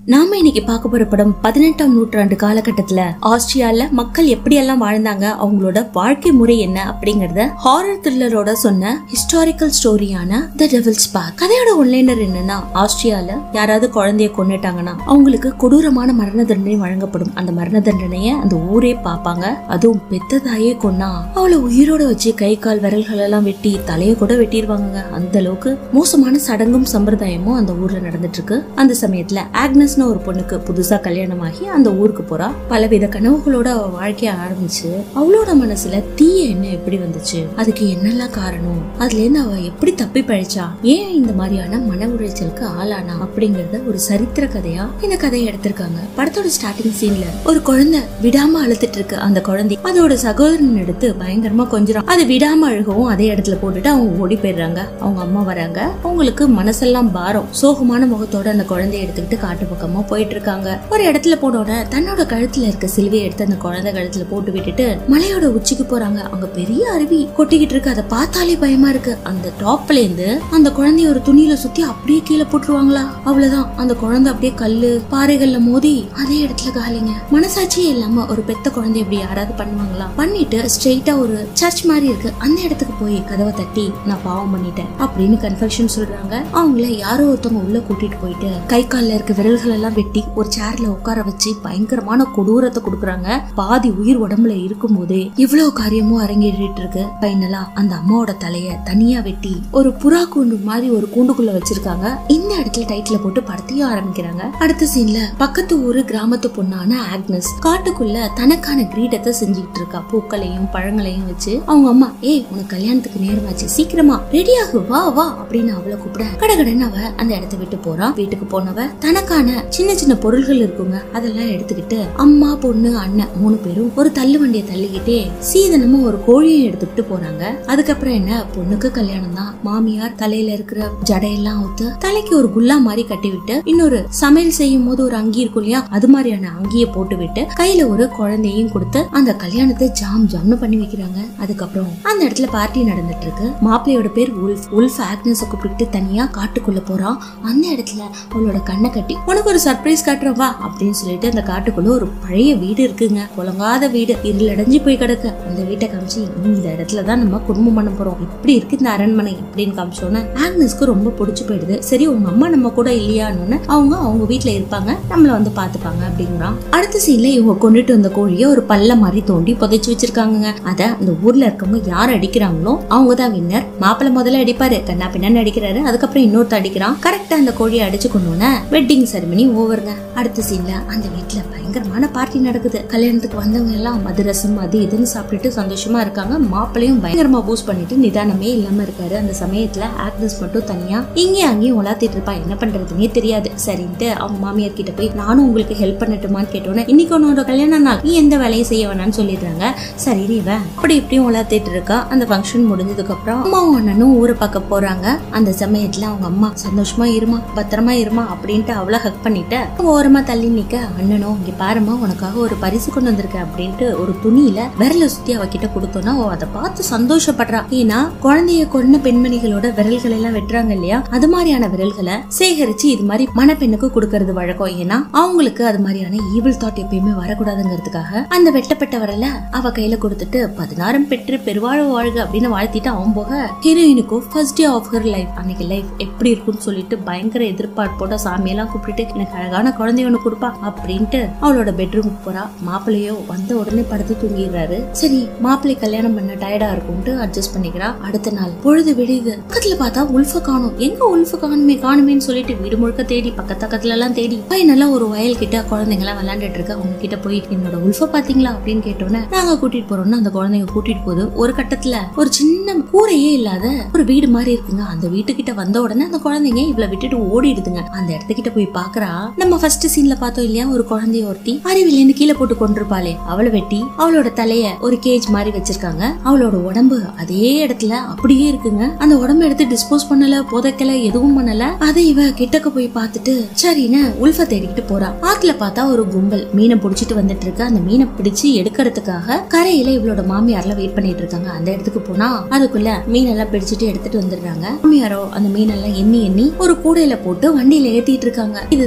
நாம இன்னைக்கு பார்க்க போற படம் பதினெட்டாம் நூற்றாண்டு காலகட்டத்துல ஆஸ்திரியால மக்கள் எப்படியெல்லாம் வாழ்ந்தாங்க அவங்களோட வாழ்க்கை முறை என்ன அப்படிங்கறத ஹாரர் த்ரில்லரோட சொன்ன ஹிஸ்டாரிக்கல் ஸ்டோரியான த டெவில்ஸ் பார்க் கதையோட ஒன்லைனர் என்னன்னா ஆஸ்திரியால யாராவது குழந்தைய கொன்னுட்டாங்கன்னா அவங்களுக்கு கொடூரமான மரண தண்டனை வழங்கப்படும் அந்த மரண தண்டனைய அந்த ஊரே பார்ப்பாங்க அதுவும் பெத்ததாயே கொன்னா அவளை உயிரோட வச்சு கை கால் விரல்கள் எல்லாம் வெட்டி தலைய கூட வெட்டிடுவாங்க அந்த அளவுக்கு மோசமான சடங்கும் சம்பிரதாயமும் அந்த ஊர்ல நடந்துட்டு இருக்கு அந்த சமயத்துல ஆக்னஸ்னு ஒரு பொண்ணுக்கு புதுசா கல்யாணமாகி அந்த ஊருக்கு போறா பலவித கனவுகளோட அவ வாழ்க்கைய ஆரம்பிச்சு அவளோட மனசுல தீய எண்ணம் எப்படி வந்துச்சு அதுக்கு என்னெல்லாம் காரணம் அதுல இருந்து அவ எப்படி தப்பி பழிச்சா ஏன் இந்த மாதிரியான மன உளைச்சலுக்கு ஆளானா அப்படிங்கறத ஒரு சரித்திர கதையா இந்த கதையை எடுத்திருக்காங்க படத்தோட ஸ்டார்டிங் சீன்ல ஒரு குழந்தை விடாம அழுத்துட்டு இருக்கு அந்த குழந்தை அதோட சகோதரன் எடுத்து பயங்கரமா கொஞ்சம் அது விடாம அழுகவும் அதே இடத்துல போட்டுட்டு அவங்க ஓடி போயிடுறாங்க அவங்க அம்மா வராங்க அவங்களுக்கு மனசெல்லாம் பாரம் சோகமான முகத்தோட அந்த குழந்தைய எடுத்துக்கிட்டு காட்டு பக்கமா போயிட்டு இருக்காங்க ஒரு இடத்துல போனோட தன்னோட கழுத்துல இருக்க சிலுவையை எடுத்து அந்த குழந்தை கழுத்துல போட்டு விட்டுட்டு மலையோட உச்சிக்கு போறாங்க அங்க பெரிய அருவி கொட்டிக்கிட்டு இருக்கு அதை பார்த்தாலே பயமா இருக்கு அந்த டாப்ல இருந்து அந்த குழந்தைய ஒரு துணியில சுத்தி அப்படியே கீழே போட்டுருவாங்களா அவ்வளவுதான் அந்த குழந்தை அப்படியே கல்லு பாறைகள்ல மோதி அதே இடத்துல காலிங்க மனசாட்சியே இல்லாம ஒரு பெத்த குழந்தை இப்படி யாராவது பண்ணுவாங்களா பண்ணிட்டு ஸ்ட்ரெயிட்டா ஒரு சர்ச் மாதிரி இருக்கு அந்த இடத்துக்கு போய் கதவை தட்டி நான் பாவம் பண்ணிட்டேன் அப்படின்னு கன்ஃபெக்ஷன் சொல்றாங்க அவங்கள யாரோ ஒருத்தவங்க உள்ள கூட்டிட்டு போயிட்டு கை கால்ல இருக்க விரல்கள் எல்லாம் வெட்டி ஒரு சேர்ல உட்கார வச்சு பயங்கரமான கொடூரத்தை கொடுக்குறாங்க பாதி உயிர் உடம்புல இருக்கும் போதே இவ்வளவு காரியமும் அரங்கேறிட்டு இருக்கு ஃபைனலா அந்த அம்மாவோட தலைய தனியா வெட்டி ஒரு புறா கூண்டு மாதிரி ஒரு கூண்டுக்குள்ள வச்சிருக்காங்க இந்த இடத்துல டைட்டில போட்டு படத்தையும் ஆரம்பிக்கிறாங்க அடுத்த சீன்ல பக்கத்து ஊரு கிராமத்து பொண்ணான ஆக்னஸ் காட்டுக்குள்ள தனக்கான கிரீடத்தை செஞ்சுக்கிட்டு இருக்கா பூக்களையும் பழங்களையும் வச்சு அவங்க அம்மா ஏய் உனக்கு கல்யாணத்துக்கு நேரமாச்சு சீக்கிரமா ரெடி ஆகு வா வா அப்படின்னு அவளை கூப்பிட கடகடன்னு அவ அந்த இடத்த விட்டு போறா வீட்டுக்கு போனவ தனக்கான சின்ன சின்ன பொருள்கள் இருக்குங்க அதெல்லாம் எடுத்துக்கிட்டு அம்மா பொண்ணு அண்ணன் மூணு பேரும் ஒரு தள்ளு வண்டியை தள்ளிக்கிட்டே சீதனமா ஒரு கோழியை எடுத்துக்கிட்டு போறாங்க அதுக்கப்புறம் என்ன பொண்ணுக்கு கல்யாணம் தான் மாமியார் தலையில இருக்கிற ஜடையெல்லாம் ஊத்து தலைக்கு ஒரு குல்லா மாதிரி கட்டி விட்டு இன்னொரு சமையல் செய்யும் போது ஒரு அங்கி இருக்கும் இல்லையா அது மாதிரியான அங்கியை போட்டு விட்டு கையில ஒரு குழந்தையும் கொடுத்து அந்த கல்யாணத்தை ஜாம் ஜாம்னு பண்ணி வைக்கிறாங்க அதுக்கப்புறம் அந்த இடத்துல பார்ட்டி நடந்துட்டு இருக்கு மாப்பிள்ளையோட பேர் உல்ஃப் உல்ஃப் ஆக்னஸ கூப்பிட்டு தனியா காட்டுக்குள்ள போறான் அந்த இடத்துல அவளோட கண்ணை கட்டி உனக்கு ஒரு சர்ப்ரைஸ் காட்டுறேன் வா அப்படின்னு சொல்லிட்டு அந்த காட்டுக்குள்ள ஒரு பழைய வீடு இருக்குங்க புலங்காத வீடு இருளடைஞ்சு போய் கிடக்கு அந்த வீட்டை காமிச்சு இந்த இடத்துல தான் நம்ம குடும்பம் பண்ண போறோம் இப்படி இருக்கு இந்த அரண்மனை அப்படின்னு காமிச்சோன்னே ஆக்னஸ்க்கு ரொம்ப பிடிச்சு போயிடுது சரி உங்க அம்மா நம்ம கூட இல்லையான்னு அவங்க அவங்க வீட்ல இருப்பாங்க நம்மள வந்து பாத்துப்பாங்க அப்படிங்கிறான் அடுத்த சீன்ல இவங்க கொண்டுட்டு வந்த கோழியை ஒரு பல்ல மாதிரி தோண்டி புதைச்சு வச்சிருக்காங்க அத அந்த ஊர்ல இருக்கவங்க யார் அடிக்கிறாங்களோ அவங்க தான் வின்னர் மாப்பிள்ளை முதல்ல அடிப்பாரு கண்ணா பின்னான்னு அடிக்கிறாரு அதுக்கப்புறம் இன்னொருத்த அடிக்கிறான் கரெக்டா அந்த கோழியை அடிச்சு கொண்டோன்னே வெட்டிங் செரமனி ஓவருங்க அடுத்த சீன்ல அந்த வீட்ல பயங்கரமான பார்ட்டி நடக்குது கல்யாணத்துக்கு வந்தவங்க எல்லாம் மதுரசம் அது இதுன்னு சாப்பிட்டுட்டு சந்தோஷமா இருக்காங்க மாப்பிளையும் பயங்கரமா பூஸ்ட் பண்ணிட்டு நிதானமே இல்லாம இருக்காரு அந்த சமயத்துல ஆக்னஸ் மட்டும் தனியா இங்கேயும் அங்கேயும் உலாத்திட்டு இருப்பா என்ன பண்றதுன்னே தெரியாது சரின்ட்டு அவங்க மாமியார் கிட்ட போய் நானும் உங்களுக்கு ஹெல்ப் பண்ணட்டுமான்னு கேட்டோன்னே இன்னைக்கு உன்னோட கல்யாண நாள் நீ எந்த வேலையும் செய்ய வேணாம்னு சொல்லிடுறாங்க சரி நீ வா அப்படி இப்படியும் உலாத்திட்டு இருக்கா அந்த ஃபங்க்ஷன் முடிஞ்சதுக்கு அப்புறம் அம்மாவும் அண்ணனும் ஊரை பார்க்க போறாங்க அந்த சமயத்துல அவங்க அம்மா சந்தோஷமா இருமா பத்திரமா இருமா அப்படின்ட்டு அவளை ஹக் பண்ணிட்டு ஓரமா தள்ளி நிக்க அண்ணனும் இங்க பாருமா உனக்காக ஒரு பரிசு கொண்டு வந்திருக்கேன் அப்படின்ட்டு ஒரு துணியில விரல சுத்தி அவகிட்ட கொடுத்தோன்னா அவ அதை பார்த்து சந்தோஷப்படுறா ஏன்னா குழந்தைய கொன்ன பெண்மணிகளோட விரல்கள் எல்லாம் வெட்டுறாங்க இல்லையா அது மாதிரியான விரல்களை சேகரிச்சு இது மாதிரி மணப்பெண்ணுக்கு கொடுக்கறது வழக்கம் ஏன்னா அவங்களுக்கு அது மாதிரியான ஈவில் தாட் எப்பயுமே வரக்கூடாதுங்கிறதுக்காக அந்த வெட்டப்பட்ட விரல அவ கையில கொடுத்துட்டு பதினாறும் பெற்று பெருவாழ வாழ்க அப்படின்னு வாழ்த்திட்டு அவன் போக ஹீரோயினுக்கோ first day of her life அன்னைக்கு லைஃப் எப்படி இருக்கும்னு சொல்லிட்டு பயங்கர எதிர்பார்ப்போட சாமியெல்லாம் கூப்பிட்டுட்டு எனக்கு அழகான குழந்தை ஒண்ணு கொடுப்பா அப்படின்ட்டு அவளோட பெட்ரூமுக்கு போறா மாப்பிள்ளையோ வந்த உடனே படுத்து தூங்கிடுறாரு சரி மாப்பிள்ளை கல்யாணம் பண்ண டயர்டா இருக்கும்ட்டு அட்ஜஸ்ட் பண்ணிக்கிறா அடுத்த நாள் பொழுது விடியுது பக்கத்துல பார்த்தா உல்ஃப காணும் எங்க உல்ஃப காணுமே காணுமேன்னு சொல்லிட்டு வீடு முழுக்க தேடி பக்கத்து பக்கத்துல எல்லாம் தேடி ஃபைனலா ஒரு வயல் கிட்ட குழந்தைங்க எல்லாம் விளையாண்டுட்டு இருக்க அவங்க கிட்ட போய் என்னோட உல்ஃப பாத்தீங்களா அப்படின்னு கேட்டோன்னே நாங்க கூட்டிட்டு போறோம்னு அந்த குழந்தைங்க கூட்டிட்டு போகுது ஒரு கட்டத்துல ஒரு சின்ன கூரையே இல்லாத ஒரு வீடு மாதிரி இருக்குங்க அந்த வீட்டுக்கிட்ட வந்த உடனே அந்த குழந்தைங்க இவ்வளவு விட்டுட்டு ஓடிடுதுங்க அந்த இடத்துக்கிட்ட போய் பாக்குறா நம்ம ஃபர்ஸ்ட் சீன்ல பார்த்தோம் இல்லையா ஒரு குழந்தைய ஒருத்தி அறிவில்லைன்னு கீழே போட்டு கொண்டிருப்பாளே அவளை வெட்டி அவளோட தலைய ஒரு கேஜ் மாதிரி வச்சிருக்காங்க அவளோட உடம்பு அதே இடத்துல அப்படியே இருக்குங்க அந்த உடம்பு எடுத்து டிஸ்போஸ் பண்ணல புதைக்கல எதுவும் பண்ணல அதை இவ கிட்டக்க போய் பார்த்துட்டு சரின்னு உல்ஃப தேடிக்கிட்டு போறா ஆத்துல பார்த்தா ஒரு கும்பல் மீனை புடிச்சிட்டு வந்துட்டு இருக்கு அந்த மீனை பிடிச்சு எடுக்கிறதுக்காக கரையில இவளோட மாமியார்ல வெயிட் பண்ணிட்டு இருக்காங்க அந்த இடத்துக்கு போனா அதுக்குள்ள மீனெல்லாம் பிடிச்சிட்டு எடுத்துட்டு வந்துடுறாங்க மாமியாரோ அந்த மீனெல்லாம் எண்ணி எண்ணி ஒரு கூடையில போட்டு வண்டியில ஏத்திட்டு இருக்காங்க இதுதான்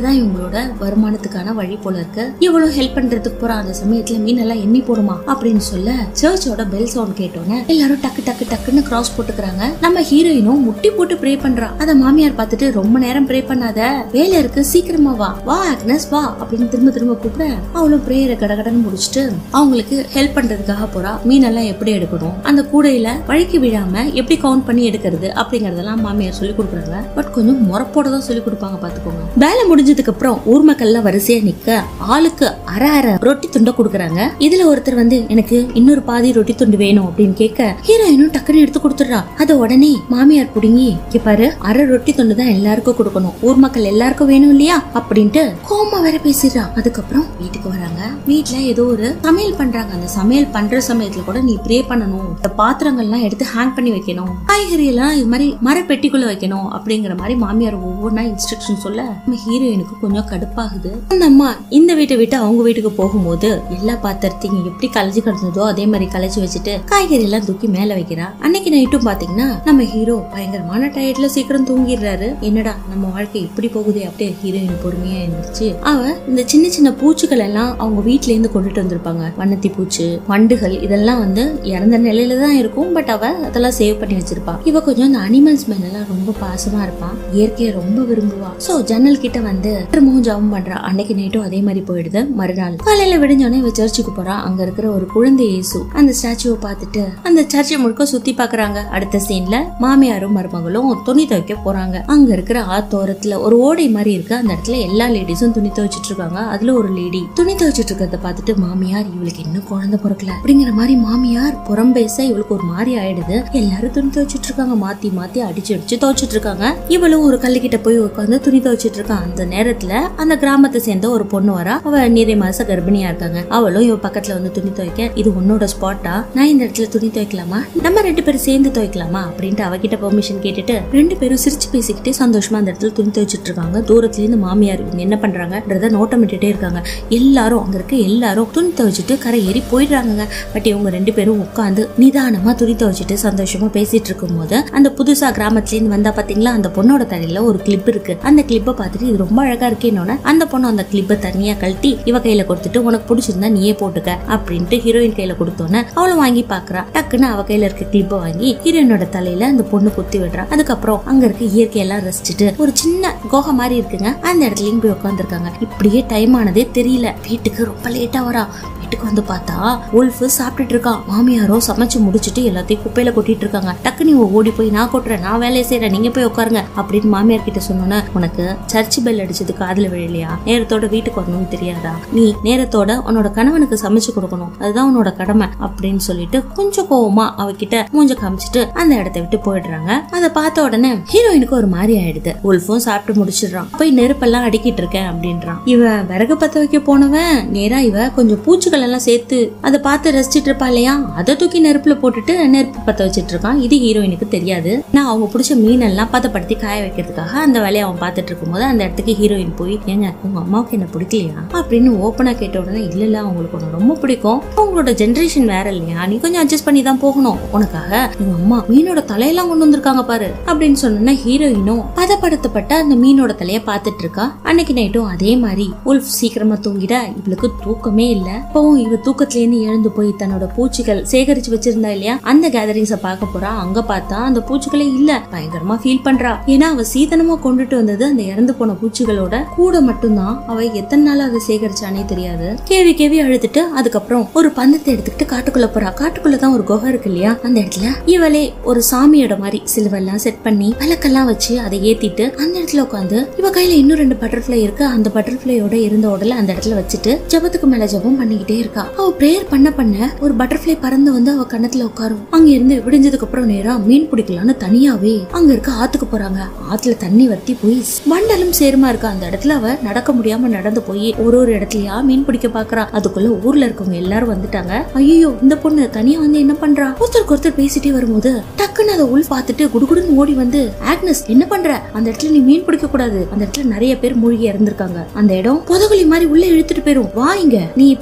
இதுதான் இவங்களோட வருமானத்துக்கான வழி போல இருக்கு இவ்வளவு ஹெல்ப் பண்றதுக்கு போற அந்த சமயத்துல மீன் எல்லாம் எண்ணி போடுமா அப்படின்னு சொல்ல சர்ச்சோட பெல் சவுண்ட் கேட்டோன்னே எல்லாரும் டக்கு டக்கு டக்குன்னு கிராஸ் போட்டுக்கிறாங்க நம்ம ஹீரோயினும் முட்டி போட்டு ப்ரே பண்றா அத மாமியார் பார்த்துட்டு ரொம்ப நேரம் ப்ரே பண்ணாத வேலை இருக்கு சீக்கிரமா வா வா ஆக்னஸ் வா அப்படின்னு திரும்ப திரும்ப கூப்பிட அவளும் பிரேயரை கடகடன்னு முடிச்சுட்டு அவங்களுக்கு ஹெல்ப் பண்றதுக்காக போறா மீனெல்லாம் எப்படி எடுக்கணும் அந்த கூடையில வழுக்கி விழாம எப்படி கவுண்ட் பண்ணி எடுக்கிறது அப்படிங்கறதெல்லாம் மாமியார் சொல்லி கொடுக்குறாங்க பட் கொஞ்சம் முறப்போட தான் சொல்லி கொடுப்பாங்க பாத்துக்கோங்க வேலை முடிஞ்சதுக்கு அப்புறம் ஊர் மக்கள்லாம் வரிசையா நிக்க ஆளுக்கு அரை அரை ரொட்டி துண்டை கொடுக்குறாங்க இதுல ஒருத்தர் வந்து எனக்கு இன்னொரு பாதி ரொட்டி துண்டு வேணும் அப்படின்னு கேட்க ஹீரோயினும் டக்குன்னு எடுத்து கொடுத்துடுறா அத உடனே மாமியார் புடுங்கி இங்க பாரு அரை ரொட்டி துண்டு தான் எல்லாருக்கும் கொடுக்கணும் ஊர் மக்கள் எல்லாருக்கும் வேணும் இல்லையா அப்படின்ட்டு கோமா வேற பேசிடுறா அதுக்கப்புறம் வீட்டுக்கு வராங்க வீட்ல ஏதோ ஒரு சமையல் பண்றாங்க அந்த சமையல் பண்ற சமயத்துல கூட நீ ப்ரே பண்ணணும் இந்த பாத்திரங்கள்லாம் எடுத்து ஹேங் பண்ணி வைக்கணும் காய்கறி எல்லாம் இது மாதிரி மரப்பெட்டிக்குள்ள வைக்கணும் அப்படிங்கிற மாதிரி மாமியார் ஒவ்வொன்றா இன்ஸ்ட்ரக்ஷன் சொல்ல நம்ம ஹீரோயினுக்கு கொஞ்சம் கடுப்பாகுது அந்த அம்மா இந்த வீட்டை விட்டு அவங்க வீட்டுக்கு போகும்போது எல்லா பாத்திரத்தையும் எப்படி கலைச்சு கிடந்ததோ அதே மாதிரி கலைச்சு வச்சுட்டு காய்கறி எல்லாம் தூக்கி மேல வைக்கிறா அன்னைக்கு நைட்டும் பாத்தீங்கன்னா நம்ம ஹீரோ பயங்கரமான டயர்ட்ல சீக்கிரம் தூங்கிடுறாரு என்னடா நம்ம வாழ்க்கை இப்படி போகுதே அப்படியே ஹீரோயின் பொறுமையா இருந்துச்சு அவ இந்த சின்ன சின்ன பூச்சிகள் எல்லாம் அவங்க வீட்ல இருந்து கொண்டுட்டு வந்திருப்பாங்க வண்ணத்தி பூச்சி வண்டுகள் இதெல்லாம் வந்து இறந்த நிலையில தான் இருக்கும் பட் அவ அதெல்லாம் சேவ் பண்ணி வச்சிருப்பா இவ கொஞ்சம் இந்த அனிமல்ஸ் மேல எல்லாம் ரொம்ப பாசமா இருப்பா இயற்கையை ரொம்ப விரும்புவா சோ ஜன்னல் கிட்ட வந்து திரும்பவும் ஜபம் பண்றா அன்னைக்கு நைட்டும் அதே மாதிரி போயிடுது மறுநாள் காலையில விடிஞ்சோடனே இவ சர்ச்சுக்கு போறா அங்க இருக்கிற ஒரு குழந்தை இயேசு அந்த ஸ்டாச்சுவை பார்த்துட்டு அந்த சர்ச்சை முழுக்க சுத்தி பாக்குறாங்க அடுத்த சீன்ல மாமியாரும் மருமகளும் துணி துவைக்க போறாங்க அங்க இருக்கிற ஆத்தோரத்துல ஒரு ஓடை மாதிரி இருக்கு அந்த இடத்துல எல்லா லேடிஸும் துணி துவைச்சிட்டு இருக்காங்க அதுல ஒரு லேடி துணி துவைச்சிட்டு இருக்கிறத பார்த்துட்டு மாமியார் இவளுக்கு இன்னும் குழந்தை பிறக்கல அப்படிங்கிற மாதிரி மாமியார் புறம் பேச இவளுக்கு ஒரு மாதிரி ஆயிடுது எல்லாரும் துணி துவைச்சிட்டு இருக்காங்க மாத்தி மாத்தி அடிச்சு அடிச்சு துவைச்சிட்டு இருக்காங்க இவளும் ஒரு கல்லுக்கிட்ட போய் உட்காந்து துணி துவைச்சிட்டு இருக்கான் அந்த நேரத்துல அந்த கிராமத்தை சேர்ந்த ஒரு பொண்ணு வரா அவ நிறைய மாச கர்ப்பிணியா இருக்காங்க அவளும் இவ பக்கத்துல வந்து துணி துவைக்க இது உன்னோட ஸ்பாட்டா நான் இந்த இடத்துல துணி துவைக்கலாமா நம்ம ரெண்டு பேரும் சேர்ந்து துவைக்கலாமா அப்படின்ட்டு அவகிட்ட பெர்மிஷன் கேட்டுட்டு ரெண்டு பேரும் சிரிச்சு பேசிக்கிட்டே சந்தோஷமா அந்த இடத்துல துணி துவைச்சிட்டு இருக்காங்க தூரத்துல இருந்து மாமியார் இவங்க என்ன பண்றாங்கன்றத நோட்டமிட்டுட்டே இருக்காங்க எல்லாரும் அங்க இருக்க எல்லாரும் துணி துவைச்சிட்டு கரை ஏறி போயிடுறாங்க பட் இவங்க ரெண்டு பேரும் உட்காந்து நிதானமா துணி துவைச்சிட்டு சந்தோஷமா பேசிட்டு இருக்கும்போது அந்த புதுசா கிராமத்துல இருந்து வந்தா பாத்தீங்களா அந்த பொண்ணோட தலையில ஒரு கிளிப் இருக்கு அந்த கிளிப்பை பார்த்துட்டு இது ரொம்ப அழகா இருக்கேன்னு அந்த பொண்ணு அந்த கிளிப்பை தனியா கழட்டி இவ கையில கொடுத்துட்டு உனக்கு பிடிச்சிருந்தா நீயே போட்டுக்க அப்படின்ட்டு ஹீரோயின் கையில கொடுத்தோன்னே அவளும் வாங்கி பாக்குறா டக்குன்னு அவ கையில இருக்க கிளிப்பை வாங்கி ஹீரோயினோட தலையில அந்த பொண்ணு குத்தி விடுறா அதுக்கப்புறம் அங்க இருக்க இயற்கையெல்லாம் ரசிச்சுட்டு ஒரு சின்ன கோகை மாதிரி இருக்குங்க அந்த இடத்துலயும் போய் உட்காந்துருக்காங்க இப்படியே டைம் ஆனதே தெரியல வீட்டுக்கு ரொம்ப லேட்டா வரா வீட்டுக்கு வந்து பார்த்தா உல்ஃப் சாப்பிட்டுட்டு இருக்கான் மாமியாரோ சமைச்சு முடிச்சிட்டு எல்லாத்தையும் குப்பையில கொட்டிட்டு இருக்காங்க டக்குனு இவ ஓடி போய் நான் கொட்டுறேன் நான் வேலையை செய்யறேன் நீங்க போய் உட்காருங்க அப்படின்னு மாமியார் கிட்ட சொன்னோன்னே உனக்கு சர்ச் பெல் அடிச்சது காதுல விழலையா நேரத்தோட வீட்டுக்கு வரணும்னு தெரியாதா நீ நேரத்தோட உன்னோட கணவனுக்கு சமைச்சு கொடுக்கணும் அதுதான் உன்னோட கடமை அப்படின்னு சொல்லிட்டு கொஞ்சம் கோவமா அவகிட்ட மூஞ்ச காமிச்சிட்டு அந்த இடத்த விட்டு போயிடுறாங்க அதை பார்த்த உடனே ஹீரோயினுக்கு ஒரு மாதிரி ஆயிடுது உல்ஃபும் சாப்பிட்டு முடிச்சிடுறான் போய் நெருப்பெல்லாம் அடிக்கிட்டு இருக்கேன் அப்படின்றான் இவ விறகு பத்த வைக்க போனவன் நேரா இவ கொஞ்சம் பூச்சிகள் எல்லாம் சேர்த்து அதை பார்த்து ரசிச்சிட்டு இருப்பா இல்லையா அதை தூக்கி நெருப்புல போட்டுட்டு நெருப்பு பத்த வச்சிட்டு இருக்கான் இது ஹீரோயினுக்கு தெரியாது நான் அவங்க பிடிச்ச மீனெல்லாம் பதப்படுத்தி காய வைக்கிறதுக்காக அந்த வேலையை அவன் பார்த்துட்டு இருக்கும்போது அந்த இடத்துக்கு ஹீரோயின் போய் ஏங்க உங்க அம்மாவுக்கு என்ன பிடிக்கலையா அப்படின்னு ஓப்பனா கேட்ட உடனே இல்ல இல்ல அவங்களுக்கு உன்னை ரொம்ப பிடிக்கும் அவங்களோட ஜென்ரேஷன் வேற இல்லையா நீ கொஞ்சம் அட்ஜஸ்ட் பண்ணி தான் போகணும் உனக்காக எங்க அம்மா மீனோட தலையெல்லாம் கொண்டு வந்திருக்காங்க பாரு அப்படின்னு சொன்னா ஹீரோயினும் பதப்படுத்தப்பட்ட அந்த மீனோட தலைய பார்த்துட்டு இருக்கா அன்னைக்கு நைட்டும் அதே மாதிரி உல்ஃப் சீக்கிரமா தூங்கிட இவளுக்கு தூக்கமே இல்ல இப்பவும் இவ தூக்கத்துல இருந்து எழுந்து போய் தன்னோட பூச்சிகள் சேகரிச்சு வச்சிருந்தா இல்லையா அந்த கேதரிங்ஸ பார்க்க போறா அங்க பார்த்தா அந்த பூச்சிகளே இல்ல பயங்கரமா ஃபீல் பண்றா ஏன்னா அவ சீதனமா கொண்டுட்டு வந்தது அந்த இறந்து போன பூச்சிகளோட கூட மட்டும்தான் அவ எத்தனை நாள் அதை சேகரிச்சானே தெரியாது கேவி கேவி அழுதுட்டு அதுக்கப்புறம் ஒரு பந்தத்தை எடுத்துக்கிட்டு காட்டுக்குள்ள போறா காட்டுக்குள்ள தான் ஒரு குகை இருக்கு இல்லையா அந்த இடத்துல இவளே ஒரு சாமியோட மாதிரி சிலுவெல்லாம் செட் பண்ணி விளக்கெல்லாம் வச்சு அதை ஏத்திட்டு அந்த இடத்துல உட்காந்து இவ கையில இன்னும் ரெண்டு பட்டர்ஃபிளை இருக்கு அந்த பட்டர்ஃபிளையோட இருந்த உடல அந்த இடத்துல வச்சுட்டு ஜபத்துக்கு மேல ஜபம் பண்ணிக்கிட்டே இருக்கா அவ பிரேயர் பண்ண பண்ண ஒரு பட்டர்ஃபிளை பறந்து வந்து அவ கண்ணத்துல உட்காரும் அங்க இருந்து விடிஞ்சதுக்கு அப்புறம் நேரா மீன் பிடிக்கலாம்னு தனியாவே அங்க இருக்க ஆத்துக்கு போறாங்க ஆத்துல தண்ணி வத்தி போய் மண்டலும் சேருமா இருக்கா அந்த இடத்துல அவ நடக்க முடியாம நடந்து போய் ஒரு ஒரு இடத்துலயா மீன் பிடிக்க பாக்குறா அதுக்குள்ள ஊர்ல இருக்கவங்க எல்லாரும் வந்துட்டாங்க ஐயோ இந்த பொண்ணு தனியா வந்து என்ன பண்றா ஒருத்தருக்கு ஒருத்தர் பேசிட்டே வரும்போது டக்குன்னு அதை உள் பார்த்துட்டு குடுகுடுன்னு ஓடி வந்து ஆக்னஸ் என்ன பண்ற அந்த இடத்துல நீ மீன் பிடிக்க கூடாது அந்த இடத்துல நிறைய பேர் மூழ்கி இறந்திருக்காங்க அந்த இடம் புதகுலி மாதிரி உள்ள இழுத்துட்டு போயிரும் வா இங்க நீ இப்படி இந்த இடத்துல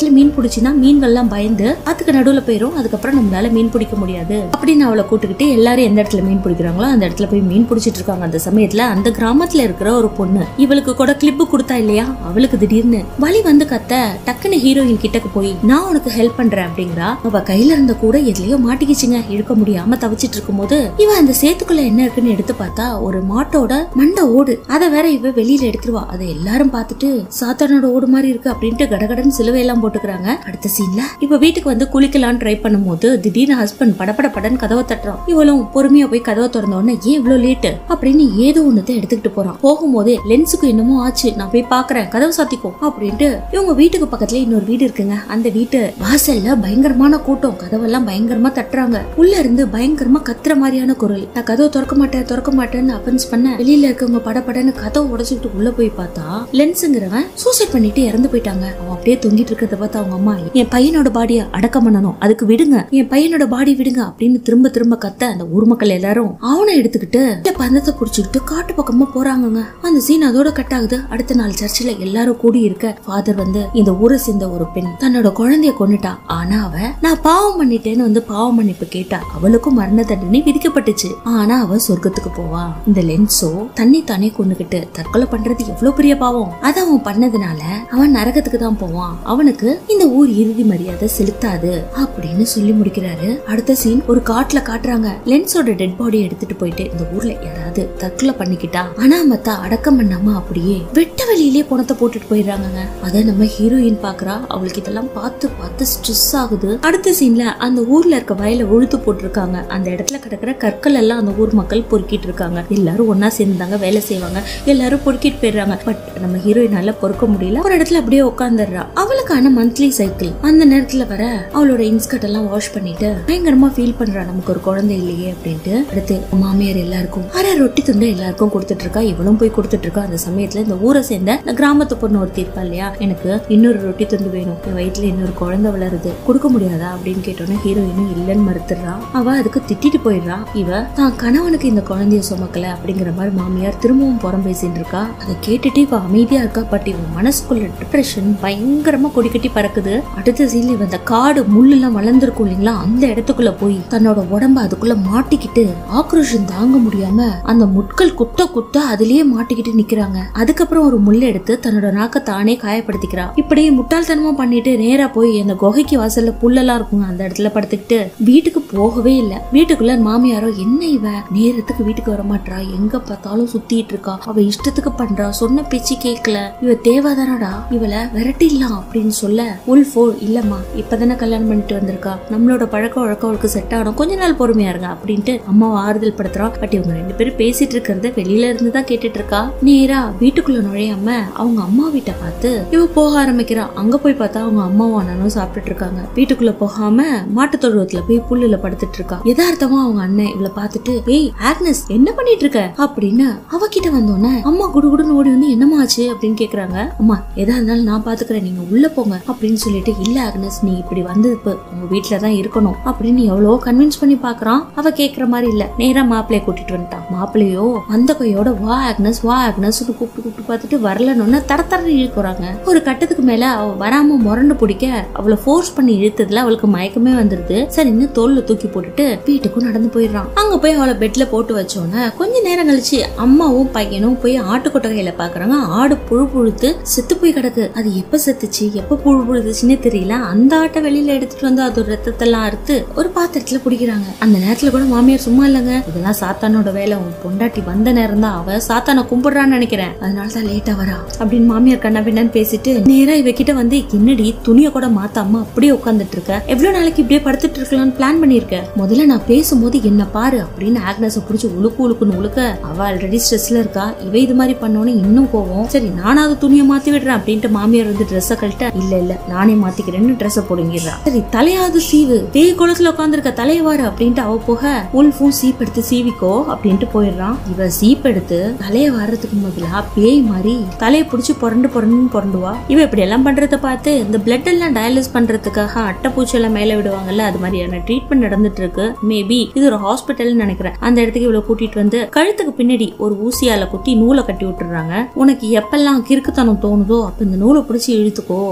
இடத்துல மீன் பிடிச்சினா மீன்கள்லாம் பயந்து அதுக்கு நடுவுல போயிரும் அதுக்கப்புறம் நம்மளால மீன் பிடிக்க முடியாது அப்படின்னு அவளை கூட்டுக்கிட்டு எல்லாரும் எந்த இடத்துல மீன் பிடிக்கிறாங்களோ அந்த இடத்துல போய் மீன் பிடிச்சிட்டு இருக்காங்க அந்த சமயத்துல அந்த கிராமத்துல இருக்கிற ஒரு பொண்ணு இவளுக்கு கூட கிளிப்பு கொடுத்தா இல்லையா அவளுக்கு திடீர்னு வலி வந்து கத்த டக்குன்னு ஹீரோயின் கிட்டக்கு போய் நான் உனக்கு ஹெல்ப் பண்றேன் அப்படிங்கிறா அவ கையில இருந்த கூட எதுலயோ மாட்டிக்கிச்சுங்க இழுக்க முடியாம தவிச்சிட்டு இருக்கும்போது இவ அந்த சேத்துக்குள்ள என்ன இருக்குன்னு எடுத்து பார்த்தா ஒரு மாட்டோட மண்டை ஓடு அத வேற இவ வெளியில எடுத்துருவா அதை எல்லாரும் பார்த்துட்டு சாத்தானோட ஓடு மாதிரி இருக்கு அப்படின்ட்டு கடகடன்னு சிலுவை எல்லாம் போட்டுக்கிறாங்க அடுத்த சீன்ல இவ வீட்டுக்கு வந்து குளிக்கலாம்னு ட்ரை பண்ணும்போது திடீர்னு ஹஸ்பண்ட் படபட படன்னு கதவை தட்டுறான் இவளும் பொறுமையா போய் கதவை திறந்த உடனே ஏன் இவ்வளவு லேட்டு அப்படின்னு ஏதோ ஒண்ணுத்தை எடுத்துக்கிட்டு போறான் போகும்போதே லென்ஸுக்கு என்னமோ ஆச்சு நான் போய் பாக்குறேன் கதவு சாத்திக்கோ அப்படின்ட்டு இவங்க வீட்டுக்கு பக்கத்துல இன்னொரு வீடு இருக்குங்க அந்த வீட்டு வாசல்ல பயங்கரமான கூட்டம் கதவெல்லாம் பயங்கரமா தட்டுறாங்க உள்ள இருந்து பயங்கரமா கத்துற மாதிரியான குரல் நான் கதவை திறக்க மாட்டேன் திறக்க மாட்டேன்னு அஃபென்ஸ் பண்ண வெளியில இருக்கவங்க படபடன்னு கதவை உடைச்சுக்கிட்டு உள்ள போய் பார்த்தா லென்ஸுங்கிறவன் சூசைட் பண்ணிட்டு இறந்து போயிட்டாங்க அவன் அப்படியே தொங்கிட்டு இருக்கிறத பார்த்து அவங்க அம்மா என் பையனோட பாடிய அடக்கம் பண்ணணும் அதுக்கு விடுங்க என் பையனோட பாடி விடுங்க அப்படின்னு திரும்ப திரும்ப கத்த அந்த ஊர் மக்கள் எல்லாரும் அவனை எடுத்துக்கிட்டு இந்த பந்தத்தை புடிச்சுக்கிட்டு காட்டு பக்கமா போறாங்கங்க அந்த சீன் அதோட கட் ஆகுது அடுத்த நாள் சர்ச்சில் எல்லாரும் கூடி இருக்க ஃபாதர் வந்து இந்த ஊரை சேர்ந்த ஒரு பெண் தன்னோட குழந்தைய கொன்னுட்டா ஆனா அவ நான் பாவம் பண்ணிட்டேன்னு வந்து பாவம் மன்னிப்பு கேட்டா அவளுக்கும் மரண தண்டனை விதிக்கப்பட்டுச்சு ஆனா அவ சொர்க்கத்துக்கு போவா இந்த லென்ஸோ தன்னை தானே கொண்டுகிட்டு தற்கொலை பண்றது எவ்வளவு பெரிய பாவம் அத அவன் பண்ணதுனால அவன் நரகத்துக்கு தான் போவான் அவனுக்கு இந்த ஊர் இறுதி மரியாதை செலுத்தாது அப்படின்னு சொல்லி முடிக்கிறாரு அடுத்த சீன் ஒரு காட்டுல காட்டுறாங்க லென்ஸோட டெட் பாடி எடுத்துட்டு போயிட்டு இந்த ஊர்ல யாராவது தற்கொலை பண்ணிக்கிட்டா அனாமத்தா அடக்கம் பண்ணாம அப்படியே வெட்ட வெளியிலே பணத்தை போட்டுட்டு போயிடுறாங்கங்க அத நம்ம ஹீரோயின் பாக்குறா அவளுக்கு இதெல்லாம் பார்த்து பார்த்து ஸ்ட்ரெஸ் ஆகுது அடுத்த சீன்ல அந்த ஊர்ல இருக்க வயல உழுத்து போட்டிருக்காங்க அந்த இடத்துல கிடக்குற கற்கள் எல்லாம் அந்த ஊர் மக்கள் பொறுக்கிட்டு இருக்காங்க எல்லாரும் ஒன்னா சேர்ந்தாங்க வேலை செய்வாங்க எல்லாரும் பொறுக்கிட்டு போயிடுறாங்க பட் நம்ம ஹீரோயினால பொறுக்க முடியல ஒரு இடத்துல அப்படியே உட்காந்துடுறா அவளுக்கான மந்த்லி சைக்கிள் அந்த நேரத்துல வர அவளோட இன்ஸ்கர்ட் எல்லாம் வாஷ் பண்ணிட்டு பயங்கரமா ஃபீல் பண்றா நமக்கு ஒரு குழந்தை இல்லையே அப்படின்ட்டு அடுத்து மாமியார் எல்லாருக்கும் அரை ரொட்டி துண்டை எல்லாருக்கும் கொடுத்துட்டு இருக்கா இவளும் போய் கொடுத்துட்டு இருக்கா அந்த சமயத்துல இந்த ஊரை சேர்ந்த இந்த கிராமத்து பொண்ணு ஒருத்தி இருப்பா இல்லையா எனக்கு இன்னொரு ரொட்டி துண்டு வேணும் என் வயிற்றுல இன்னொரு குழந்தை வளருது கொடுக்க முடியாதா அப்படின்னு கேட்டோன்னே ஹீரோயினும் இல்லைன்னு மறுத்துடுறா அவ அதுக்கு திட்டிட்டு போயிடுறா இவ தான் கணவனுக்கு இந்த குழந்தைய சுமக்கல அப்படிங்கிற மாதிரி மாமியார் திரும்பவும் புறம் பேசிட்டு இருக்கா அதை கேட்டுட்டு இவ அமைதியா இருக்கா பட் இவன் மனசுக்குள்ள டிப்ரெஷன் பயங்கரமா கொடிக்கட்டி பறக்குது அடுத்த சீன்ல இவன் இந்த காடு முள்ளெல்லாம் வளர்ந்துருக்கும் இல்லைங்களா அந்த இடத்துக்குள்ள போய் தன்னோட உடம்ப அதுக்குள்ள மாட்டிக்கிட்டு ஆக்ரோஷம் தாங்க முடியாம அந்த முட்கள் குத்த குத்த அதுலயே மாட்டிக்கிட்டு நிக்கிறாங்க அதுக்கப்புறம் ஒரு முள்ளை எடுத்து தன்னோட நாக்க தானே காயப்படுத்திக்கிறா இப்படி முட்டாள்தனமா பண்ணிட்டு நேரா போய் அந்த குகைக்கு வாசல்ல புல்லெல்லாம் இருக்குங்க அந்த இடத்துல படுத்துக்கிட்டு வீட்டுக்கு போகவே இல்ல வீட்டுக்குள்ள மாமியாரோ என்ன இவ நேரத்துக்கு வீட்டுக்கு வர மாட்றா எங்க பார்த்தாலும் சுத்திட்டு இருக்கா அவ இஷ்டத்துக்கு பண்றா சொன்ன பேச்சு கேட்கல இவ தேவாதானடா இவளை விரட்டிடலாம் அப்படின்னு சொல்ல உல்ஃபோ இல்லம்மா இப்பதானே கல்யாணம் பண்ணிட்டு வந்திருக்கா நம்மளோட பழக்க வழக்கம் அவளுக்கு செட் ஆகணும் கொஞ்ச நாள் பொறுமையா இருங்க அப்படின்ட்டு அம்மாவை ஆறுதல் படுத்துறா பட் இவங்க ரெண்டு பேரும் பேசிட்டு இருக்கிறத வெளியில இருந்து தான் கேட்டுட்டு இருக்கா நேரா வீட்டுக்குள்ள நுழையாம அவங்க அம்மா வீட்டை பார்த்து இவ போக ஆரம்பிக்கிறா அங்க போய் பார்த்தா அவங்க அம்மாவும் அண்ணனும் சாப்பிட்டுட்டு இருக்காங்க வீட்டுக்குள்ள போகாம மாட்டு தொழுவத்துல போய் புல்லுல படுத்துட்டு இருக்கா யதார்த்தமா அவங்க அண்ணன் இவள பார்த்துட்டு ஏய் ஆக்னஸ் என்ன பண்ணிட்டு இருக்க அப்படின்னு அவகிட்ட வந்தோன்னே அம்மா குடுகுடுன்னு ஓடி வந்து என்னம்மா ஆச்சு அப்படின்னு கேக்குறாங்க அம்மா எதா இருந்தாலும் நான் பாத்துக்கிறேன் நீங்க உள்ள போங்க அப்படின்னு சொல்லிட்டு இல்ல ஆக்னஸ் நீ இப்படி வந்து இப்ப உங்க வீட்டுல தான் இருக்கணும் அப்படின்னு எவ்வளவோ கன்வின்ஸ் பண்ணி பாக்குறான் அவ கேக்குற மாதிரி இல்ல நேரா மாப்பிள்ளைய கூட்டிட்டு வந்துட்டான் மாப்பிள்ளையோ அந்த கையோட வா ஆக்னஸ் வா ஆக்னஸ் கூப்பிட்டு கூப்பிட்டு பார்த்துட்டு வரலன்னு தர தர இழுக்குறாங்க ஒரு கட்டத்துக்கு மேல அவ வராம முரண்டு பிடிக்க அவளை ஃபோர்ஸ் பண்ணி இழுத்ததுல அவளுக்கு மயக்கமே வந்துருது சரின்னு தோல்ல தூக்கி போட்டுட்டு வீட்டுக்கும் நடந்து போயிடுறான் அங்க போய் அவளை பெட்ல போட்டு வச்சோன்னே கொஞ்ச நேரம் கழிச்சு அம்மாவும் பையனும் போய் ஆட்டு கொட்டகையில பாக்குறாங்க ஆடு புழு புழுத்து செத்து போய் கிடக்கு அது எப்ப செத்துச்சு எப்ப புழு புழுதுச்சுன்னு தெரியல அந்த ஆட்டை வெளியில எடுத்துட்டு வந்து அதோட ரத்தத்தெல்லாம் அறுத்து ஒரு பாத்திரத்துல குடிக்கிறாங்க அந்த நேரத்துல கூட மாமியார் சும்மா இல்லைங்க இதெல்லாம் சாத்தானோட வேலை உன் பொண்டாட்டி வந்த நேரம் தான் அவ சாத்தானை கும்பிடுறான்னு நினைக்கிறேன் அதனால தான் லேட்டா வரா அப்படின்னு மாமியார் கண்ணா பின்னான்னு பேசிட்டு நேரா இவகிட்ட வந்து என்னடி துணியை கூட மாத்தாம அப்படியே உட்காந்துட்டு இருக்க எவ்வளவு நாளைக்கு இப்படியே படுத்துட்டு இருக்கலாம்னு பிளான் பண்ணிருக்க முதல்ல நான் பேசும்போது என்ன பாரு அப்படின்னு ஆக்னஸ புடிச்சு உழுக்கு உழுக்குன்னு உழுக்க அவ ஆல்ரெடி ஸ்ட்ரெஸ்ல இருக்கா இவ இது மாதிரி பண்ணோன்னு இன்னும் கோவம் சரி நானாவது துணியை மாத்தி விடுறேன் அப்படின்ட்டு மாமியார் வந்து ட்ரெஸ்ஸ கழட்ட இல்ல இல்ல நானே மாத்திக்கிறேன்னு ட்ரெஸ்ஸ போடுங்கிறா சரி தலையாவது சீவு பேய் குளத்துல உட்காந்துருக்க தலையவாரு அப்படின்ட்டு அவ போக உல்ஃபும் சீப் எடுத்து சீவிக்கோ அப்படின்ட்டு போயிடுறான் இவ சீப் எடுத்து தலைய வர்றதுக்கு முதலா பேய் மாதிரி தலையை பிடிச்சி புரண்டு புரண்டு புரண்டுவா இவ இப்படி எல்லாம் பண்றத பார்த்து இந்த பிளட் எல்லாம் டயாலிஸ் பண்றதுக்காக அட்டைப்பூச்சி எல்லாம் மேல விடுவாங்கல்ல அது மாதிரியான ட்ரீட்மெண்ட் நடந்துட்டு இருக்கு மேபி இது ஒரு ஹாஸ்பிட்டல்னு நினைக்கிறேன் அந்த இடத்துக்கு இவ்வளவு கூட்டிட்டு வந்து கழுத்துக்கு பின்னாடி ஒரு ஊசியால குத்தி நூலை கட்டி விட்டுறாங்க உனக்கு எப்பெல்லாம் கிறுக்குத்தனம் தோணுதோ அப்ப இந்த நூலை பிடிச்சி இழுத்துக்கோ நீயே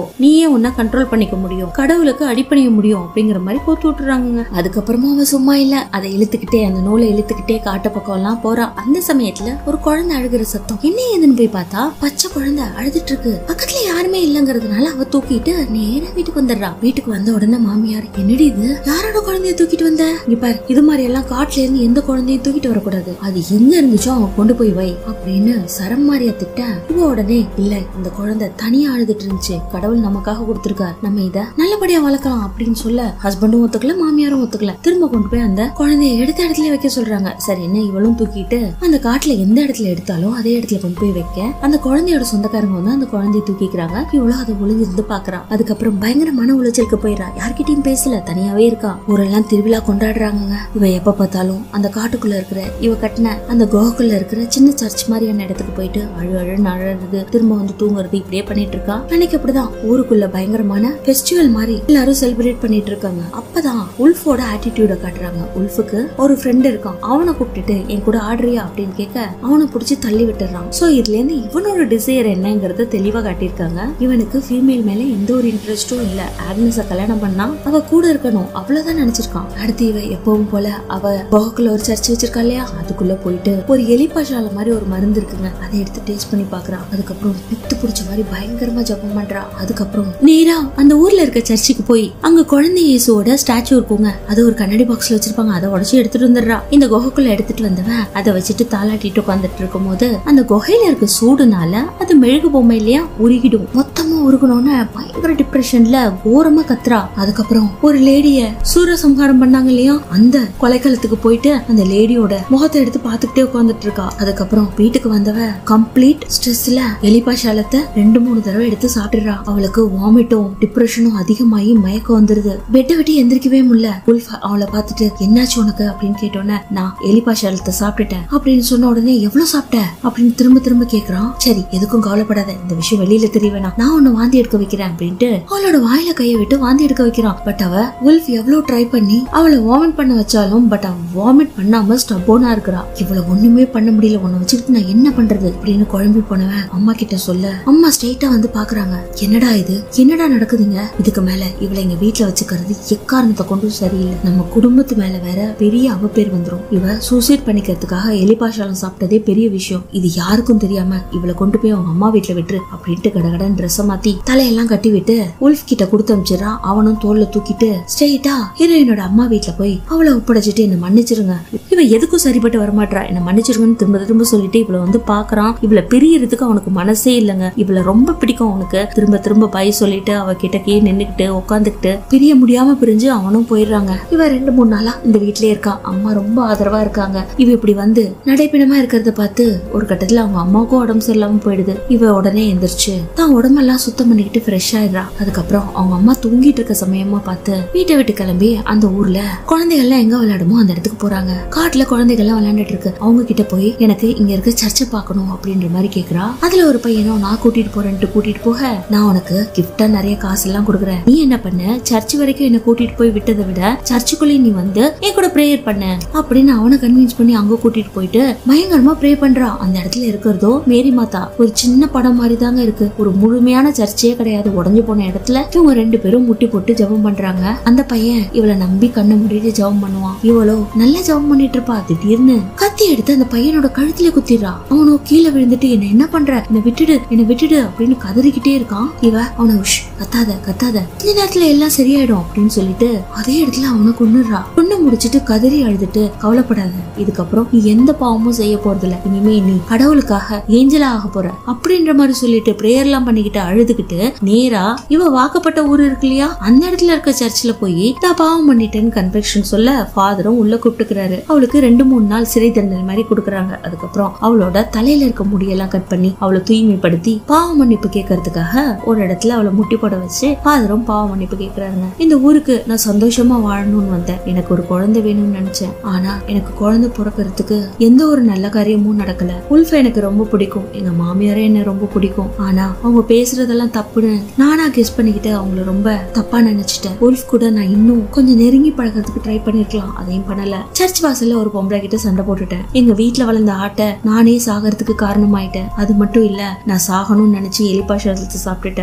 நீயே உன்னை கண்ட்ரோல் பண்ணிக்க முடியும் கடவுளுக்கு அடிப்பணிய முடியும் அப்படிங்கிற மாதிரி கோத்து விட்டுறாங்க அதுக்கப்புறமா அவ சும்மா இல்ல அதை இழுத்துக்கிட்டே அந்த நூலை இழுத்துக்கிட்டே காட்டு பக்கம் எல்லாம் போறா அந்த சமயத்துல ஒரு குழந்தை அழுகிற சத்தம் என்ன ஏதுன்னு போய் பார்த்தா பச்சை குழந்தை அழுதுட்டு இருக்கு பக்கத்துல யாருமே இல்லங்கிறதுனால அவ தூக்கிட்டு நேரா வீட்டுக்கு வந்துடுறா வீட்டுக்கு வந்த உடனே மாமியார் என்னடி இது யாரோட குழந்தைய தூக்கிட்டு வந்த இங்க பாரு இது மாதிரி எல்லாம் காட்டுல இருந்து எந்த குழந்தையும் தூக்கிட்டு வரக்கூடாது அது எங்க இருந்துச்சோ அவன் கொண்டு போய் வை அப்படின்னு சரம் மாரியா திட்ட இவ உடனே இல்ல இந்த குழந்தை தனியா அழுதுட்டு இருந்துச்சு கடவுள் நமக்காக கொடுத்திருக்கார் நம்ம இத நல்லபடியா வளர்க்கலாம் அப்படின்னு சொல்ல ஹஸ்பண்டும் ஒத்துக்கல மாமியாரும் ஒத்துக்கல திரும்ப கொண்டு போய் அந்த குழந்தைய எடுத்த இடத்துல வைக்க சொல்றாங்க சரி என்ன இவளும் தூக்கிட்டு அந்த காட்டுல எந்த இடத்துல எடுத்தாலும் அதே இடத்துல கொண்டு போய் வைக்க அந்த குழந்தையோட சொந்தக்காரங்க வந்து அந்த குழந்தைய தூக்கிக்கிறாங்க இவளும் அதை ஒளிஞ்சிருந்து பாக்குறா அதுக்கப்புறம் பயங்கர மன உளைச்சலுக்கு போயிடறா யார்கிட்டயும் பேசல தனியாவே இருக்கா ஊரெல்லாம் திருவிழா கொண்டாடுறாங்க இவ எப்ப பார்த்தாலும் அந்த காட்டுக்குள்ள இருக்கிற இவ கட்டின அந்த குகைக்குள்ள இருக்கிற சின்ன சர்ச் மாதிரியான இடத்துக்கு போயிட்டு அழு அழுன்னு அழறது திரும்ப வந்து தூங்குறது இப்படியே பண்ணிட்டு இருக்கா அன்னைக்கு அப்படிதான் ஊருக்குள்ள பயங்கரமான ஃபெஸ்டிவல் மாதிரி எல்லாரும் செலிப்ரேட் பண்ணிட்டு இருக்காங்க அப்பதான் உல்ஃபோட ஆட்டிடியூட காட்டுறாங்க உல்ஃபுக்கு ஒரு ஃப்ரெண்ட் இருக்கான் அவனை கூப்பிட்டுட்டு என் கூட ஆடுறியா அப்படின்னு கேட்க அவனை புடிச்சு தள்ளி விட்டுறான் சோ இதுல இருந்து இவனோட டிசைர் என்னங்கறத தெளிவா காட்டியிருக்காங்க இவனுக்கு ஃபீமேல் மேல எந்த ஒரு இன்ட்ரெஸ்டும் இல்ல ஆக்னஸ கல்யாணம் பண்ணா அவ கூட இருக்கணும் அவ்வளவுதான் நினைச்சிருக்கான் அடுத்து இவ எப்பவும் போல அவ போகக்குள்ள ஒரு சர்ச் வச்சிருக்கா இல்லையா அதுக்குள்ள போயிட்டு ஒரு எலிப்பாஷால மாதிரி ஒரு மருந்து இருக்குங்க அதை எடுத்து டேஸ்ட் பண்ணி பாக்குறா அதுக்கப்புறம் பித்து பிடிச்ச மாதிரி பயங்கரமா ஜபம் பண்றா அதுக்கப்புறம் நேரா அந்த ஊர்ல இருக்க சர்ச்சுக்கு போய் அங்க குழந்தை இயேசுவோட ஸ்டாச்சு இருக்குங்க அது ஒரு கண்ணாடி பாக்ஸ்ல வச்சிருப்பாங்க அதை உடச்சு எடுத்துட்டு வந்துடுறா இந்த குகைக்குள்ள எடுத்துட்டு வந்தவன் அதை வச்சுட்டு தாளாட்டிட்டு உட்காந்துட்டு இருக்கும் போது அந்த குகையில இருக்க சூடுனால அது மெழுகு பொம்மை இல்லையா உருகிடும் மொத்தமா உருகணும்னு பயங்கர டிப்ரெஷன்ல கோரமா கத்துறா அதுக்கப்புறம் ஒரு லேடிய சூரசம்ஹாரம் பண்ணாங்க இல்லையா அந்த கொலைக்களத்துக்கு போயிட்டு அந்த லேடியோட முகத்தை எடுத்து பாத்துக்கிட்டே உட்காந்துட்டு இருக்கா அதுக்கப்புறம் வீட்டுக்கு வந்தவ கம்ப்ளீட் ஸ்ட்ரெஸ்ல எலிபாஷாலத்தை ரெண்டு மூணு தடவை எடுத்து சாப்பிடுறா அவளுக்கு வாமிட்டும் டிப்ரெஷனும் அதிகமாகி மயக்கம் வந்துருது பெட்டை விட்டு எந்திரிக்கவே முடியல உல்ஃப் அவளை பார்த்துட்டு என்னாச்சு உனக்கு அப்படின்னு கேட்டோன்னே நான் எலிபாஷாலத்தை சாப்பிட்டுட்டேன் அப்படின்னு சொன்ன உடனே எவ்வளவு சாப்பிட்ட அப்படின்னு திரும்ப திரும்ப கேக்குறான் சரி எதுக்கும் கவலைப்படாத இந்த விஷயம் வெளியில தெரிய வேணாம் நான் உன்னை வாந்தி எடுக்க வைக்கிறேன் அப்படின்ட்டு அவளோட வாயில கையை விட்டு வாந்தி எடுக்க வைக்கிறான் பட் அவ உல்ஃப் எவ்வளவு ட்ரை பண்ணி அவளை வாமிட் பண்ண வச்சாலும் பட் அவ வாமிட் பண்ணாம ஸ்டப்போனா இருக்கிறா இவளை ஒண்ணுமே பண்ண முடியல உன்னை வச்சுக்கிட்டு நான் என்ன பண்றது அப்படின்னு குழம்பி போனவன் அம்மா கிட்ட சொல்ல அம்மா ஸ்ட்ரெயிட்டா வந்து பாக்குறாங்க என்னடா இது என்னடா நடக்குதுங்க இதுக்கு மேல இவளை எங்க வீட்டுல வச்சுக்கிறது எக்காரணத்தை கொண்டும் சரியில்லை நம்ம குடும்பத்து மேல வேற பெரிய அவப்பேர் வந்துரும் இவ சூசைட் பண்ணிக்கிறதுக்காக எலிபாஷாலம் சாப்பிட்டதே பெரிய விஷயம் இது யாருக்கும் தெரியாம இவளை கொண்டு போய் அவங்க அம்மா வீட்டுல விட்டுரு அப்படின்ட்டு கடகடன் ட்ரெஸ் மாத்தி தலையெல்லாம் கட்டி விட்டு உல்ஃப் கிட்ட கொடுத்து அனுப்பிச்சிடறான் அவனும் தோல்ல தூக்கிட்டு ஸ்ட்ரெயிட்டா ஹீரோயினோட அம்மா வீட்டுல போய் அவளை ஒப்படைச்சிட்டு என்ன மன்னிச்சிருங்க இவ எதுக்கும் சரிப்பட்டு வரமாட்டா என்ன மன்னிச்சிருங்கன்னு திரும்ப திரும்ப சொல்லிட்டு இவளை வந்து பாக்குறான் இவளை பிரியறதுக்கு அவனுக்கு மனசே இல்லைங்க இவளை ரொம்ப பிடிக்கும் அவனுக்கு திரும்ப திரும்ப பை சொல்லிட்டு அவ கிட்டக்கே நின்னுக்கிட்டு உட்காந்துக்கிட்டு பிரிய முடியாம பிரிஞ்சு அவனும் போயிடுறாங்க இவ ரெண்டு மூணு நாளா இந்த வீட்லயே இருக்கா அம்மா ரொம்ப ஆதரவா இருக்காங்க இவ இப்படி வந்து நடைப்பிணமா இருக்கிறத பார்த்து ஒரு கட்டத்துல அவங்க அம்மாவுக்கும் உடம்பு சரியில்லாம போயிடுது இவ உடனே எந்திரிச்சு தான் உடம்பெல்லாம் சுத்தம் பண்ணிக்கிட்டு ஃப்ரெஷ் ஆயிடுறா அதுக்கப்புறம் அவங்க அம்மா தூங்கிட்டு இருக்க சமயமா பார்த்து வீட்டை விட்டு கிளம்பி அந்த ஊர்ல குழந்தைகள்லாம் எங்க விளையாடுமோ அந்த இடத்துக்கு போறாங்க காட்டுல குழந்தைகள்லாம் விளையாண்டுட்டு இருக்கு அவங்க கிட்ட போய் எனக்கு இங்க இருக்க சர்ச்சை பார்க்கணும் அப்படின்ற மாதிரி கேக்குறா அதுல ஒரு பையனும் நான் கூட்டிட்டு போறேன்ட்டு கூட்டிட்டு போக நான் உனக்கு கிஃப்டா நிறைய காசு எல்லாம் கொடுக்குறேன் நீ என்ன பண்ண சர்ச் வரைக்கும் என்ன கூட்டிட்டு போய் விட்டதை விட சர்ச்சுக்குள்ளே நீ வந்து என் கூட ப்ரேயர் பண்ண அப்படின்னு அவனை கன்வின்ஸ் பண்ணி அங்க கூட்டிட்டு போயிட்டு பயங்கரமா ப்ரே பண்றா அந்த இடத்துல இருக்கிறதோ மேரி மாதா ஒரு சின்ன படம் மாதிரி தாங்க இருக்கு ஒரு முழுமையான சர்ச்சே கிடையாது உடஞ்சு போன இடத்துல இவங்க ரெண்டு பேரும் முட்டி போட்டு ஜெபம் பண்றாங்க அந்த பையன் இவளை நம்பி கண்ணை மூடிட்டு ஜெபம் பண்ணுவான் இவளோ நல்லா ஜெபம் பண்ணிட்டு இருப்பா திடீர்னு கத்தி எடுத்து அந்த பையனோட கழுத்துல குத்திடுறா அவனோ கீழே விழுந்துட்டு என்ன என்ன பண்ற என்ன விட்டுடு என்ன விட்டுடு அப்படின்னு கதறிக்கிட்டே இருக்கான் இவ அவனை உஷ் கத்தாத கத்தாத இந்த நேரத்துல எல்லாம் சரியாயிடும் அப்படின்னு சொல்லிட்டு அதே இடத்துல அவனை கொன்னுடுறா கொண்டு முடிச்சிட்டு கதறி அழுதுட்டு கவலைப்படாத இதுக்கப்புறம் நீ எந்த பாவமும் செய்ய போறதில்ல இனிமே நீ கடவுளுக்காக ஏஞ்சலா ஆக போற அப்படின்ற மாதிரி சொல்லிட்டு பிரேயர் எல்லாம் பண்ணிக்கிட்டு அழுதுகிட்டு நேரா இவ வாக்கப்பட்ட ஊர் இருக்கு இல்லையா அந்த இடத்துல இருக்க சர்ச்சில் போய் நான் பாவம் பண்ணிட்டேன்னு கன்ஃபெக்ஷன் சொல்ல ஃபாதரும் உள்ள கூப்பிட்டுக்கிறாரு அவளுக்கு ரெண்டு மூணு நாள் சிறை தண்டனை மாதிரி கொடுக்குறாங்க அதுக்கப்புறம் அவளோட தலையில இருக்க முடியெல்லாம் கட் பண்ணி அவளை தூய்மைப்படுத்தி பாவ மன்னிப்பு கேட்கறதுக்காக ஒரு இடத்துல அவளை முட்டி போட வச்சு ஃபாதரும் பாவ மன்னிப்பு கேட்கறாங்க இந்த ஊருக்கு நான் சந்தோஷமா வாழணும்னு வந்தேன் எனக்கு ஒரு குழந்தை வேணும்னு நினைச்சேன் ஆனா எனக்கு குழந்தை பிறக்கிறதுக்கு எந்த ஒரு நல்ல காரியமும் நடக்கல உல்ஃப எனக்கு ரொம்ப பிடிக்கும் எங்க மாமியாரே என்ன ரொம்ப பிடிக்கும் ஆனா அவங்க பேசுறதெல்லாம் தப்புன்னு நானா கெஸ் பண்ணிக்கிட்டு அவங்கள ரொம்ப தப்பா நினைச்சிட்டேன் உல்ஃப் கூட நான் இன்னும் கொஞ்சம் நெருங்கி பழகிறதுக்கு ட்ரை பண்ணிருக்கலாம் அதையும் பண்ணல சர்ச் வாசல்ல ஒரு பொம்பளை கிட்ட சண்டை போட்டுட்டேன் எங்க வீட்ல வளர்ந்த ஆட்டை நானே சாகிறதுக்கு காரணமாயிட்டேன் அது மட்டும் இல்ல நான் சாகணும்னு நினைச்சு எலிபாஷத்தை சாப்பிட்டுட்டேன் இந்த ஊர்ல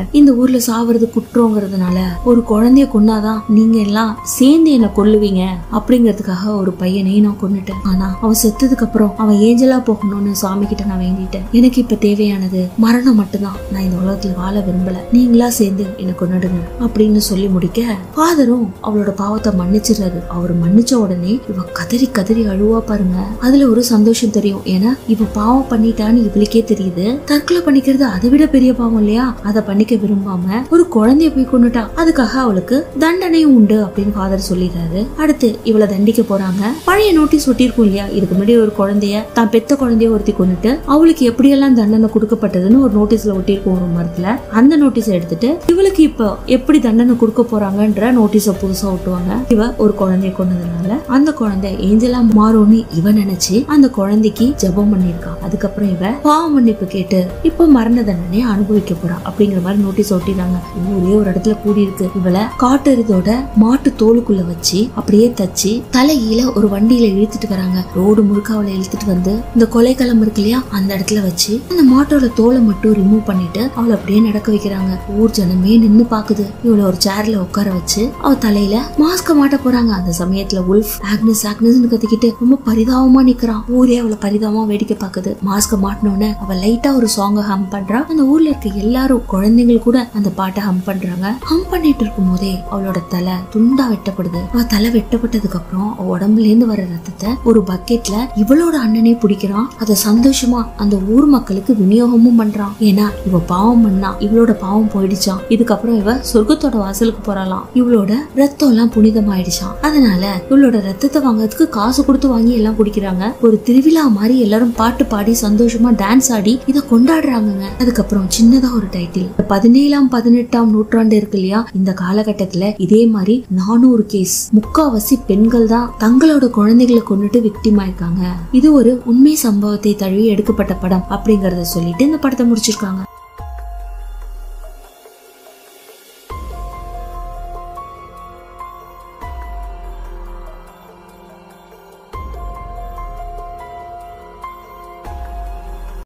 ஊர்ல சாவறது குற்றங்கிறதுனால ஒரு குழந்தைய கொன்னாதான் நீங்க எல்லாம் சேர்ந்து என்ன கொல்லுவீங்க அப்படிங்கிறதுக்காக ஒரு பையனையும் நான் கொன்னுட்டேன் ஆனா அவன் செத்ததுக்கு அப்புறம் அவன் ஏஞ்சலா போகணும்னு சாமி கிட்ட நான் வேண்டிட்டேன் எனக்கு இப்ப தேவையானது மரணம் மட்டும்தான் நான் இந்த உலகத்துல வாழ விரும்பல நீங்களா சேர்ந்து என்ன கொன்னுடுங்க அப்படின்னு சொல்லி முடிக்க ஃபாதரும் அவளோட பாவத்தை மன்னிச்சிடுறாரு அவர் மன்னிச்ச உடனே இவ கதறி கதறி அழுவா பாருங்க அதுல ஒரு சந்தோஷம் தெரியும் ஏன்னா இவ பாவம் பண்ணிட்டான்னு இவளுக்கே தெரியுது தற்கொலை பண்ணிக்கிறது அதை விட பெரிய பாவம் இல்லையா அதை பண்ணிக்க விரும்பாம ஒரு குழந்தைய போய் கொண்டுட்டா அதுக்காக அவளுக்கு தண்டனையும் உண்டு அப்படின்னு ஃபாதர் சொல்லிடுறாரு அடுத்து இவளை தண்டிக்க போறாங்க பழைய நோட்டீஸ் ஒட்டியிருக்கும் இல்லையா இதுக்கு முன்னாடி ஒரு குழந்தைய தான் பெத்த குழந்தைய ஒருத்தி கொண்டுட்டு அவளுக்கு எப்படியெல்லாம் தண்டனை கொடுக்கப்பட்டதுன்னு ஒரு நோட்டீஸ்ல ஒட்டியிருக்கும் ஒரு மரத்துல அந்த நோட்டீஸை எடுத்துட்டு இவளுக்கு இப்போ எப்படி தண்டனை கொடுக்க போறாங்கன்ற நோட்டீஸை புதுசா ஒட்டுவாங்க இவ ஒரு குழந்தைய கொண்டதுனால அந்த குழந்தை ஏஞ்சலா மாறும்னு இவ நினைச்சு அந்த குழந்தைக்கு ஜெபம் பண்ணிருக்கா அதுக்கப்புறம் இவ பாவ மன்னிப்பு கேட்டு இப்ப மரண தண்டனை அனுபவிக்க போறா அப்படிங்கிற மாதிரி நோட்டீஸ் ஒட்டிடுறாங்க ஒரே ஒரு இடத்துல கூடி இருக்கு இவளை காட்டெருதோட மாட்டு தோலுக்குள்ள வச்சு அப்படியே தச்சு தலையில ஒரு வண்டியில இழுத்துட்டு வராங்க ரோடு முழுக்க அவளை இழுத்துட்டு வந்து இந்த கொலைக்களம் இருக்கு இல்லையா அந்த இடத்துல வச்சு அந்த மாட்டோட தோலை மட்டும் ரிமூவ் பண்ணிட்டு அவளை அப்படியே நடக்க வைக்கிறாங்க ஊர் ஜனமே நின்னு பாக்குது இவளை ஒரு சேர்ல உட்கார வச்சு அவ தலையில மாஸ்க மாட்ட போறாங்க அந்த சமயத்துல உல்ஃப் ஆக்னஸ் ஆக்னஸ்னு கத்திக்கிட்டு ரொம்ப பரிதாபமா நிக்கிறான் ஊரே அவளை பரிதாபமா வேடிக்கை பாக்குது மாஸ்க மாட்டினோடனே அவ லைட்டா ஒரு சாங்க ஹம் பண்றா அந்த ஊர்ல இருக்க எல்லாரும் குழந்தைகள் கூட அந்த பாட்டை ஹம் பண்றாங்க ஹம் பண்ணிட்டு இருக்கும் போதே அவளோட தலை துண்டா வெட்டப்படுது அவ தலை வெட்டப்பட்டதுக்கு அப்புறம் அவ உடம்புல இருந்து வர ரத்தத்தை ஒரு பக்கெட்ல இவளோட அண்ணனே பிடிக்கிறான் அதை சந்தோஷமா அந்த ஊர் மக்களுக்கு விநியோகமும் பண்றான் ஏன்னா இவ பாவம் பண்ணா இவளோட பாவம் போயிடுச்சான் இதுக்கப்புறம் இவ சொர்க்கத்தோட வாசலுக்கு போறாளாம் இவளோட ரத்தம் எல்லாம் புனிதமாயிடுச்சான் அதனால இவளோட ரத்தத்தை வாங்குறதுக்கு காசு கொடுத்து வாங்கி எல்லாம் குடிக்கிறாங்க ஒரு திருவிழா மாதிரி எல்லாரும் பாட்டு பாடி சந்தோஷமா டான்ஸ் ஆடி இத கொண்டாடுறாங்கங்க அதுக்கப்புறம் சின்னதா ஒரு டைட்டில் பதினேழாம் பதினெட்டாம் நூற்றாண்டு இருக்கு இல்லையா இந்த காலகட்டத்துல இதே மாதிரி நானூறு கேஸ் முக்காவாசி பெண்கள் தான் தங்களோட குழந்தைகளை கொண்டுட்டு விக்டிம் ஆயிருக்காங்க இது ஒரு உண்மை சம்பவத்தை தழுவி எடுக்கப்பட்ட படம் அப்படிங்கறத சொல்லிட்டு இந்த படத்தை முடிச்சிருக்காங்க